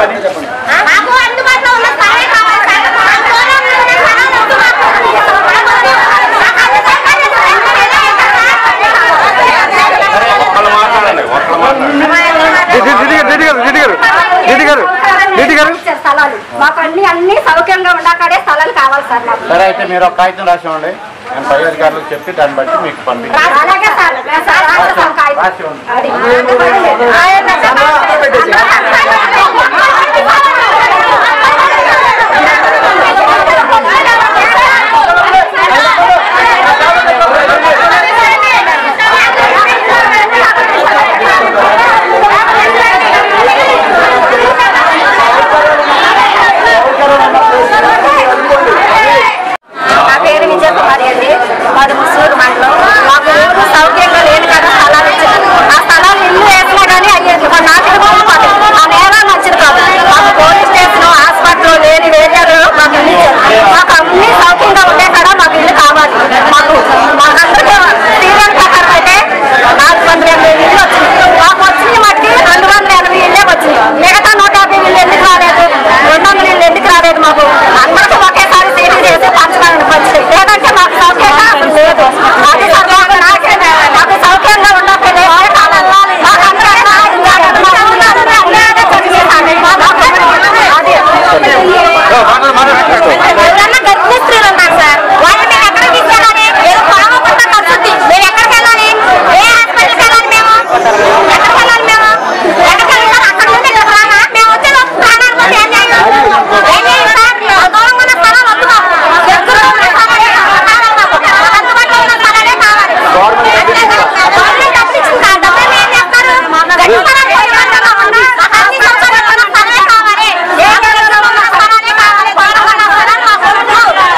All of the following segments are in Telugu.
పని మాకు అందుబాటులో ఉన్న స్థలమే కావాలి సార్. మాకు దూరంలో ఉన్న స్థలం వద్దు మాకు. మాకు అది సౌకర్యం సరే ఒక్కళ్ళు మాట్లాడండి ఒక్కళ్ళు మాట్లాడండి రెడ్డి గారు రెడ్డి గారు రెడ్డి గారు రెడ్డి గారు ఇచ్చారు స్థలాలు మాకు అన్ని అన్ని సౌకర్యంగా ఉండకాడే స్థలాలు కావాలి సార్ మాకు సరే అయితే మీరు ఒక కాగితం రాసి ఇవ్వండి నేను పై అధికారులకు చెప్పి దాన్ని బట్టి మీకు పంపించాను అలాగే సార్ సార్ రాస్తాం కాగితం. రాసి ఇవ్వండి అది. ఆయన నా పేరు విజయకుమారి అండి మాది ముసూరు మండలం మాకు ఊరు సౌకర్యంగా లేని కదా స్థలాలు ఇచ్చారు ఆ స్థలాలు ఇల్లు వేసినా కానీ అయ్యేది మా నాటికి పోవాలి ఆ నేల మంచిది కాదు మాకు పోలీస్ స్టేషన్ హాస్పిటల్ లేని ఏరియాలో మాకు ఇల్లు ఇచ్చారు మాకు అన్ని సౌకర్యంగా ఉండే కదా మాకు ఇల్లు కావాలి మాకు మాకందరికీ సీరియల్ ప్రకారం అయితే నాలుగు వందల ఎనభై ఇల్లు వచ్చింది మాకు వచ్చింది మట్టి రెండు వందల ఎనభై ఇల్లే వచ్చింది మిగతా నూట యాభై ఇల్లు ఎందుకు రాలేదు రెండు వందల ఇల్లు ఎందుకు రాలేదు మాకు అందరికీ ఒకేసారి సీరియల్ చేసి పంచడానికి వచ్చింది లేదంటే మాకు సౌకర్యంగా అసలు లేదు మాకు సౌకర్యంగా నాకే మాకు సౌకర్యంగా ఉండకపోతే ఎవరు కావాలి మాకు అందరికీ మాకు ఉన్నది అన్యాయంగా జరిగేదండి. మాకు అది. ఎవరన్నా గర్భిణీ స్త్రీలు ఉన్నారు సార్ వాళ్ళని మేము ఎక్కడికి తీసుకెళ్ళాలి ఏదో పొరవకుండా ఖర్చుద్ది మేము ఎక్కడికి వెళ్ళాలి ఏ హాస్పిటల్కి వెళ్ళాలి మేము ఎక్కడికి వెళ్ళాలి మేము ఎక్కడికి వెళ్ళాలి అక్కడ నుండి ఇక్కడ రానా? మేము వచ్చే లోపు ప్రాణాలు పోతే ఏం చేయాలి? ఏం చేయాలి సార్? ఆ దూరంగా ఉన్న స్థలాలు వద్దు మాకు. దగ్గరలో ఉన్న స్థలాలే కావాలి మాకు. అందుబాటులో ఉన్న స్థలాలే కావాలి. గవర్నమెంట్ డబ్బులు ఇచ్చింది సార్. డబ్బులు ఏం చేస్తారు? గట్టి స్థలాలు పోయి ఉంటారు. అన్ని సౌకర్యాలు ఉన్న స్థలాలే కావాలి. ఏ దగ్గరలో ఉన్న స్థలాలే కావాలి. దూరంగా ఉన్న స్థలాలు మాకు వద్దు.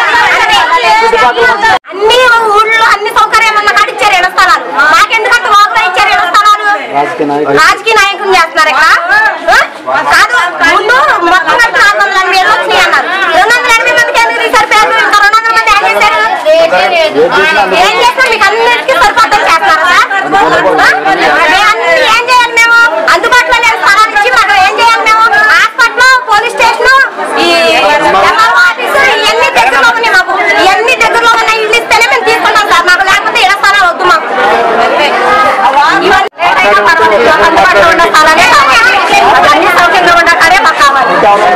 అంతే. అన్ని ఊళ్ళో అన్ని సౌకర్యాలు ఉన్న కాడ ఇచ్చారు ఏడు స్థలాలు మాకెందుకంటే వాకులో ఇచ్చారు ఏడు స్థలాలు రాజకీయ నాయకులు చేస్తున్నారు ఇక్కడ ఆ? కాదు ముందు మొత్తం కలిపి నాలుగు వందల ఎనభై ఏళ్ళు వచ్చినాయి అన్నారు రెండు వందల ఎనభై మందికి ఎందుకు తీశారు పేర్లు ఇంకా రెండు వందల మంది ఏం చేశారు ఏం చేస్తాం మీకు అన్నిటికీ సరిపోతాం చేస్తున్నారా సార్ ఆ? మేము అన్ని ఏం చేయాలి మేము అందుబాటులో లేని స్థలాలు ఇచ్చి మాకు ఏం చేయాలి మేము హాస్పిటల్ పోలీస్ స్టేషన్ ఈ ఎంఆర్ఓ ఆఫీసు ఇవన్నీ దగ్గరలో ఉన్నాయి మాకు ఇవన్నీ దగ్గరలో ఉన్న ఇల్లు ఇస్తేనే మేము తీసుకున్నాం సార్ మాకు లేకపోతే ఇళ్ళ స్థలాలు వద్దు మాకు ఇవన్నీ లేటైనా పర్వాలేదు. మాకు అందుబాటులో ఉన్న స్థలాలే కావాలి మాకు అన్ని సౌకర్యంగా ఉన్న కాడే మాకు కావాలి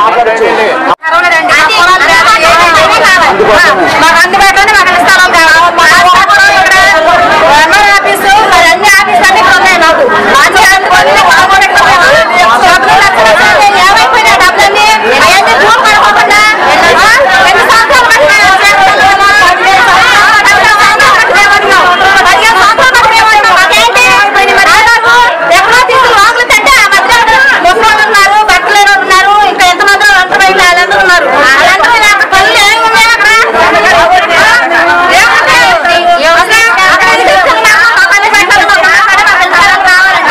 అది అందుబాటులోనే కావాలి. మాకు అందుబాటులోనే మాకు ఇళ్ళ స్థలం కావాలి మా హాస్పిటల్ ఇక్కడ ఎంఆర్ఓ ఆఫీసు మరి అన్ని ఆఫీసులు అన్ని ఇక్కడ ఉన్నాయి మాకు మంచి అందుబాటులో మాకు కూడా ఇక్కడ ఉన్నాయి. డబ్బులు లక్షలు వస్తే ఏమైపోయినాయి డబ్బులన్నీ అవన్నీ జూన్ పడుకోకుండా ఆ? ఎన్ని సంవత్సరాలు కట్టినాయి? పదిహేను సంవత్సరాలు కట్టినామన్నాం. పదిహేను సంవత్సరాలు కట్టినామన్నాం. మాకేంటి? మరి ఆధారు ఎక్కడో తీసుకుని లోపల పెట్టి ఆ మధ్య ముసలోళ్ళు ఉన్నారు, బట్టలేని వాళ్ళు ఉన్నారు, ఇంకా ఎంతమంది అంతమైన వాళ్ళందరూ ఉన్నారు. వాళ్ళందరూ నాకు పనులు ఏమి ఉన్నాయి అక్కడ? ఏముంటాయి? ఏముంటాయి? అక్కడ ఎందుకు తీసుకెళ్తున్నావు? మా పని పెట్టాలి. మా పని మా పిల్లలకు కావాలండి.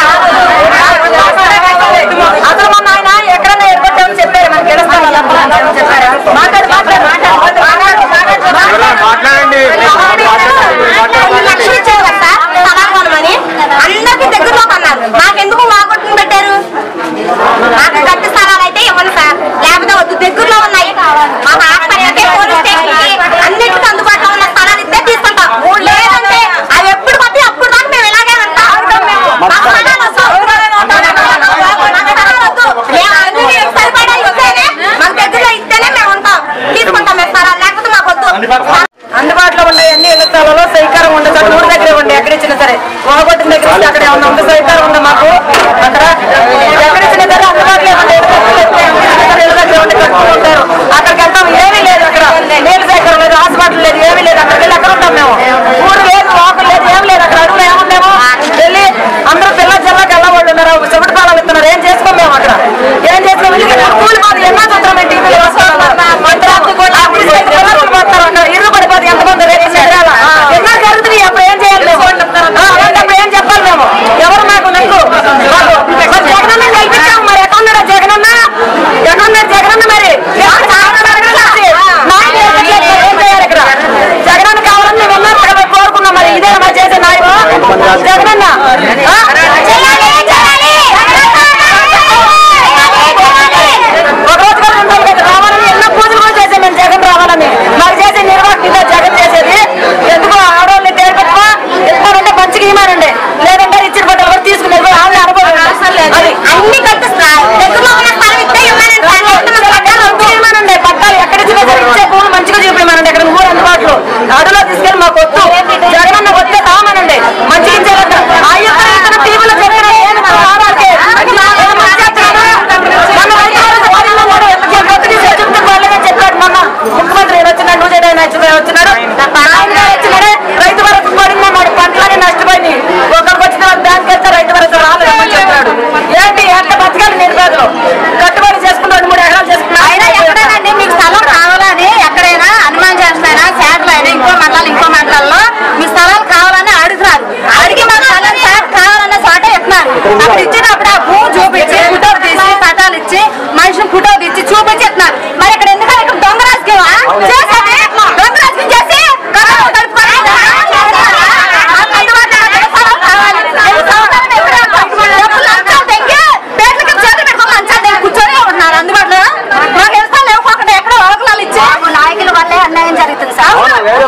అసలు మొన్న ఆయన ఎక్కడన్నా ఎగ్గొట్టామని చెప్పారు మనకి ఎడస్తాను చెప్పారు మాట్లాడు మాట్లాడు మాట్లాడు మాట్లాడు మాట్లాడండి లక్షలు ఇచ్చారు కదా సార్ స్థలాలు కొనమని అందరికి దగ్గరలో అన్నారు మాకెందుకు వాగొట్టుకుని పెట్టారు మాకు గట్టి స్థలాలు అయితే ఇవ్వండి సార్ లేకపోతే వద్దు దగ్గరలో ఉన్నాయి మాకు హాస్పిటల్కి పోలీస్ స్టేషన్కి అన్నిటికీ అందుబాటులో ఉన్న స్థలాలు ఇస్తే తీసుకుంటాం లేదంటే అవి ఎప్పుడు పట్టి అప్పుడు దాకా మేము ఇలాగే ఉంటాం మాకు స్థలాలు వద్దు. మాకు స్థలాలు వద్దు. మేము అన్ని సరిపడా ఇస్తేనే మాకు దగ్గరలో ఇస్తేనే మేము ఉంటాం తీసుకుంటాం మేము స్థలాలు లేకపోతే మాకు వద్దు అందుబాటులో ఉండే అన్ని ఇళ్ల స్థలాల్లో సౌకర్యం ఉండదు సార్ ఊరి దగ్గరే ఉండే ఎక్కడ ఇచ్చినా సరే పోగొట్టిన దగ్గర ఇస్తే అక్కడ ఏమన్నా ఉంటే సౌకర్యం ఉంది మాకు అక్కడ ఎక్కడ ఇచ్చినా సరే అందుబాటులో ఉండే ఇళ్ళ దగ్గర ఇళ్ళ దగ్గర ఉండి కట్టుకుని ఉంటారు అక్కడికి వెళ్తాం ఏమీ లేదు అక్కడ నీళ్ళ సౌకర్యం లేదు హాస్పిటల్ లేదు ఏమీ లేదు అక్కడికి వెళ్ళి ఎక్కడ ఉంటాం మేము ఊరు లేదు వాకులు లేదు ఏం లేదు అక్కడ అడుగులు ఏముందేమో వెళ్ళి అందరూ పిల్ల జల్లకి వెళ్ళవాళ్ళు ఉన్నారు చెమట పాలాలు ఇస్తున్నారు ఏం చేసుకోం మేము అక్కడ ఏం చేసుకోం ఎందుకంటే కూలి మాది ఎన్నో చూస్తున్నాం టీవీలో వస్తున్నారు పిల్లలు పోతారు అక్కడ ఇరుగు పడిపోతుంది ఎంతమంది రేపు చేయాలా ఎన్నో జరుగుతుంది అప్పుడు ఏం చేయాలి మేము ఆ, అలాంటప్పుడు ఏం చెప్పాలి మేము ఎవరు మాకు నక్కు మాకు మరి జగనన్న గెలిపించాము మరి ఎక్కడ ఉన్నాడు జగనన్న ఎక్కడ జగనన్న మరి ఎవరు చాలా మంది కలిసి నాయకులు ఎక్కట్లేదు, ఏం చేయాలి ఇక్కడ జగనన్న కావాలని మేము ఉన్నాం ఇక్కడ కోరుకున్నాం మరి ఇదే మరి చేసే నాయకుడు జగనన్న ఆ? చేయాలి చేయాలి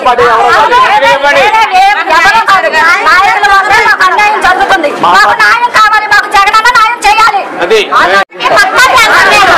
పార్టీ ఎవరో కాదు. ఎవరో కాదు. నాయకుల వల్లే మాకు అన్యాయం జరుగుతుంది మాకు న్యాయం కావాలి మాకు జగనన్న న్యాయం చేయాలి అది. ఈ పక్కన చేస్తాం మేము.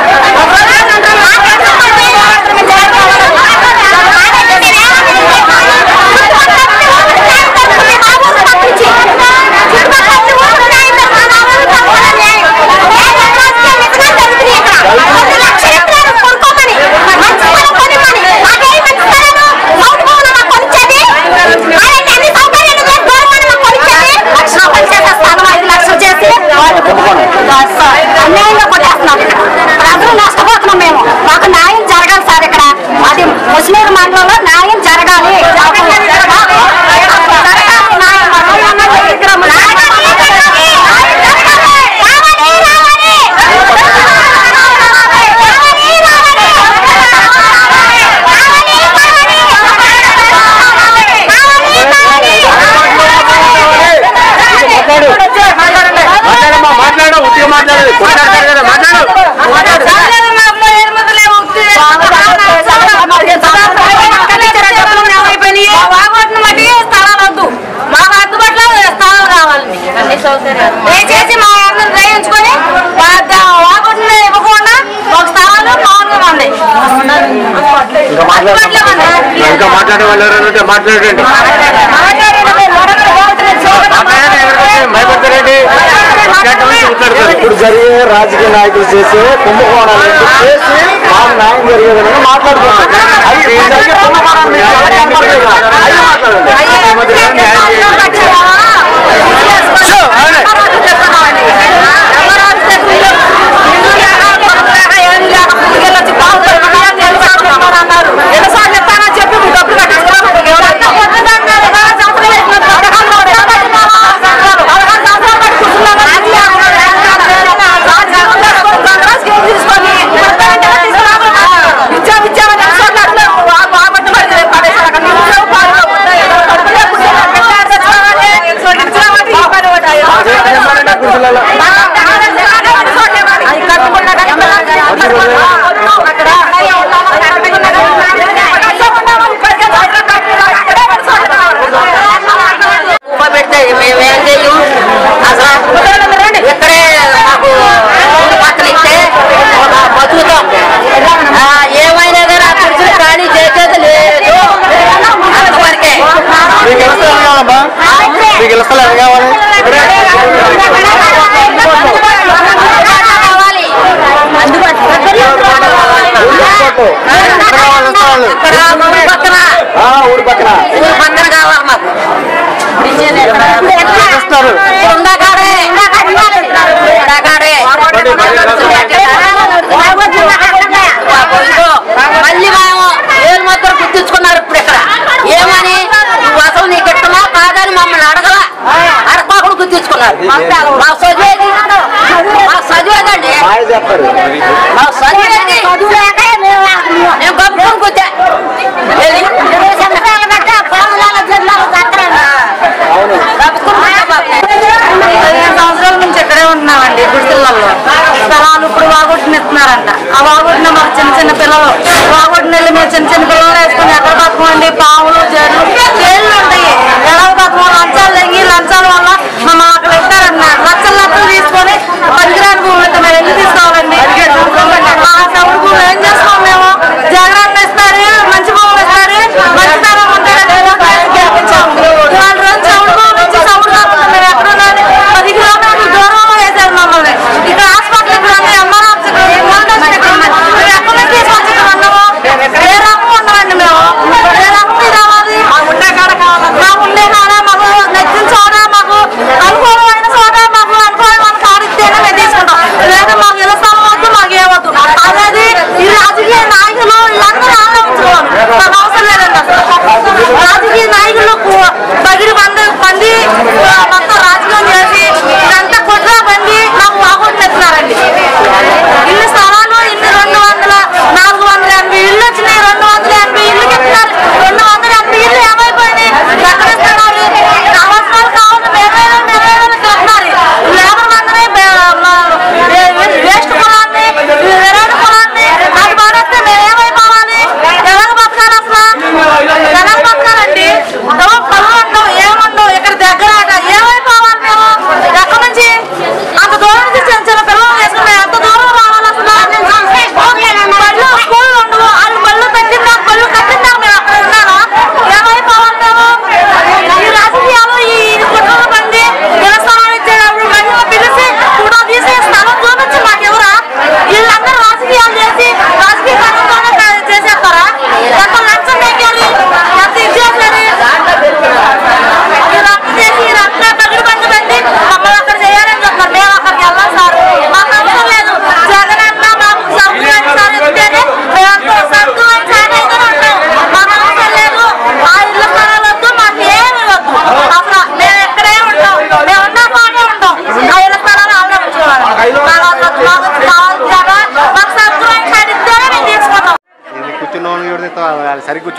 అన్యాయంగా కొట్టేస్తున్నాం ఇక్కడ ప్రజలు నష్టపోతున్నాం మేము మాకు న్యాయం జరగాలి సార్ ఇక్కడ అది ముస్లిం మండలంలో న్యాయం జరగాలి జరగాలి న్యాయం. మనోళ్ళ విగ్రహం. మాట్లాడమ్మా మాట్లాడు ఉట్టిగా మాట్లాడు కొట్లాడతారు కదా మాట్లాడు దయచేసి మా అందరూ దయించుకొని వాగుంటున్న ఇవ్వకుండా ఒక స్థలాలు మామూలుగా ఉంది ఇంకా మాట్లాడమ్మా ఇంకా మాట్లాడే వాళ్ళు ఎవరైనా ఉంటే మాట్లాడండి మాట్లాడండి ఎవరికైతే భయపడతారండి కేంద్రం నుంచి మాట్లాడతారు ఇప్పుడు జరిగే రాజకీయ నాయకులు చేసే కుంభకోణాలు చేసి మాకు న్యాయం జరిగేదని మాట్లాడుతున్నారు అది జరిగే కుంభకోణాలు మీకు ఎవరికి కనపడలేదు కదా? అయ్యి మాట్లాడండి ఈ మధ్యలో న్యాయం చేయండి. సో, అవునే. ఏమన్నా కుర్చీలలో? పెడితే మేమేం చెయ్యం అసలు ఇక్కడే మాకు ఊరు పక్కన ఇస్తే మా బతుకుతాం ఆ, ఏమైనా కానీ ఆ కుర్చీలు ఖాళీ చేసేది లేదు అంతవరకే మీకు ఇళ్ళ స్థలం కావాలమ్మా మీకు ఇళ్ళ స్థలం ఎంత కావాలి కావాలి ఊరు ఎక్కడ కావాలి స్థలాలు? ఇక్కడ మా ఊరు పక్కన ఆ, ఊరు పక్కన ఊరు పక్కన కావాలి మాకు ఇస్తారు ఉండగాడే ఉండగాడే మళ్ళీ మేము ఏళ్ళు మాత్రం గుర్తించుకున్నారు ఇప్పుడు ఇక్కడ ఏమని నువ్వు అసలు నీకు ఇష్టమా కాదని మమ్మల్ని అడగల అడగకుండా గుర్తించుకున్నారు మా చదివేది మా చదివేదండి మాయ చెప్పారు మా చదివేది నేను గొప్పని కూర్చా అవును పదిహేను సంవత్సరాల నుంచి ఇక్కడే ఉంటున్నామండి గుడిసెలలో స్థలాలు ఇప్పుడు వాగొట్టుని ఇస్తున్నారంట ఆ వాగొట్టిన మాకు చిన్న చిన్న పిల్లలు వాగొట్టిన వెళ్ళి మేము చిన్న చిన్న పిల్లలు వేసుకుని ఎక్కడ బతకమండి పాములు జర్లు జైళ్ళు ఉంటాయి ఎలా బతకం లంచాలు తగ్గి లంచాల వల్ల మమ్మల్ని అక్కడ ఇస్తారంట లక్షల లక్షలు తీసుకొని పనికిరాని భూములు అయితే మేము ఎందుకు తీసుకోవాలండి ఆ తప్పుడు భూములు ఏం చేస్తాం మేము జాగ్రత్త ఇస్తారు మంచి భూములు ఇస్తారు మంచి తరం ఉంటారు లేదా గెలిపించాము ఇవాళ రోజు చౌడు భూములు నుంచి చౌడు కాకుండా మేము ఎక్కడ ఉన్నాను పది కిలోమీటర్ల దూరంలో వేశారు మమ్మల్ని ఇక్కడ హాస్పిటల్ ఇక్కడ ఉంది ఎంఆర్ ఆఫీస్ ఇక్కడ ఉంది మోటార్ ఇక్కడ ఉంది మేము ఎక్కడ నుంచి తీసుకొచ్చి ఇక్కడ ఉన్నాము ఏ రకం ఉండమండి మేము ఏ రకం ఇది అవ్వాలి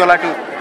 తులాకి